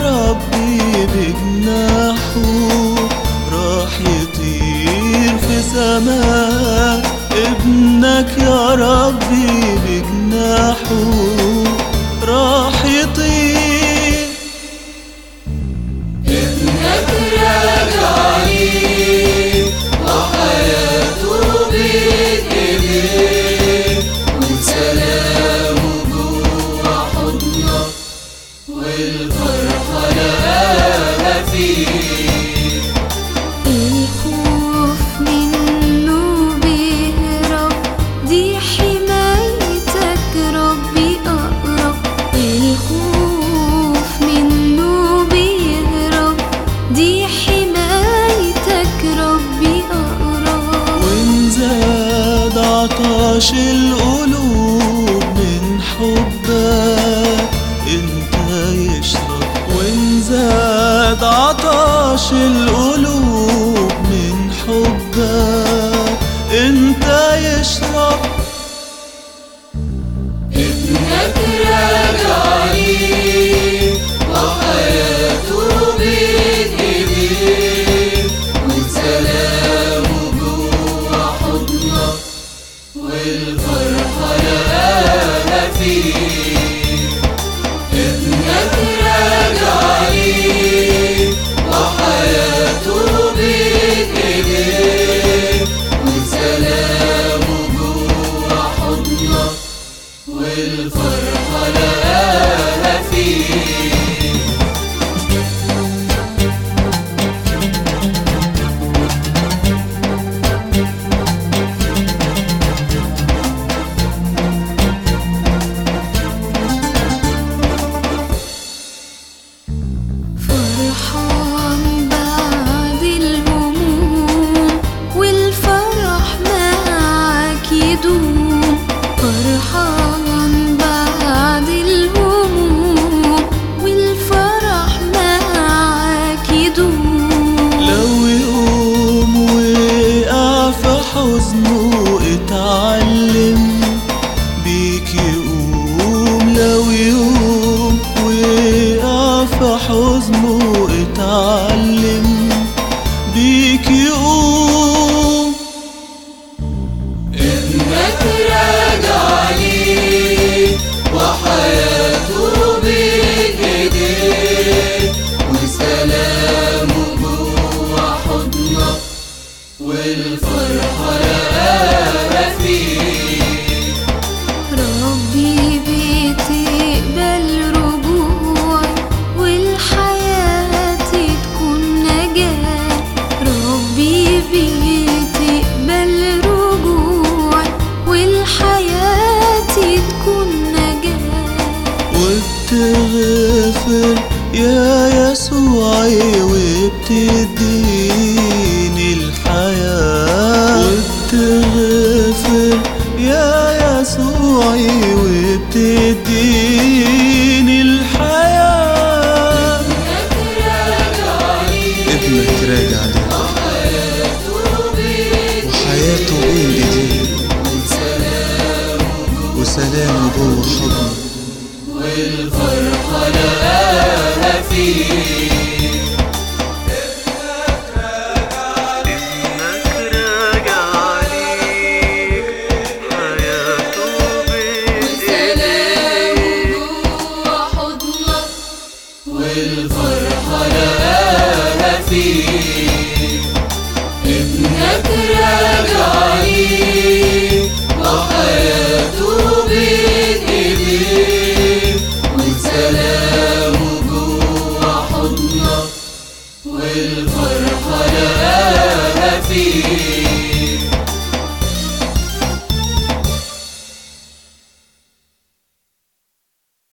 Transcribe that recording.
ربي بجناحه راح يطير في سماء ابنك يا ربي بجناحه راح يطير ابنك راجع ليك وحياته بين ايديك وسلامه جوا حضنك والفرحة لقاها فيك الخوف منه بيهرب دي حمايتك ربي أقرب الخوف منه بيهرب دي حمايتك ربي أقرب وإن زاد عطش القلوب من حبك انت يشرب وإن زاد عطش القلوب من حبك انت يشرب ابنك راجع ليك وحياته بين ايديك وسلامه جوا حضنك والفرحة لقاها فيك ابنك راجع ليك وحياته بين ايديك وسلامه جوا حضنك والفرحة لقاها فيك فرحان بعد الهموم والفرح معاك يدوم فرحان بعد الهموم والفرح معاك يدوم لو يقوم وقع في حزنه اتعلم بيك يقوم لو يقوم وقع في حزنه اتعلم بيك يقوم ابنك راجع ليك وحياته بين ايديك وسلامه جوا حضنك والفرحة لقاها فيك ربي بتقبل رجوعي والحياة تكون نجاة ربي بتقبل رجوعي والحياة تكون نجاة وبتغفر يا يسوعي وبتديني الحياة وبتغفر يا يسوعي وبتديني الحياة ابنك راجع لك وحياته بين ايديك وسلامه جوه حضنك والفرحة لقاها فيك ابنك راجع ليك حياته بين وسلامه جوا حضنك والفرحة لقاها فيك ابنك راجع ليك وحياته بين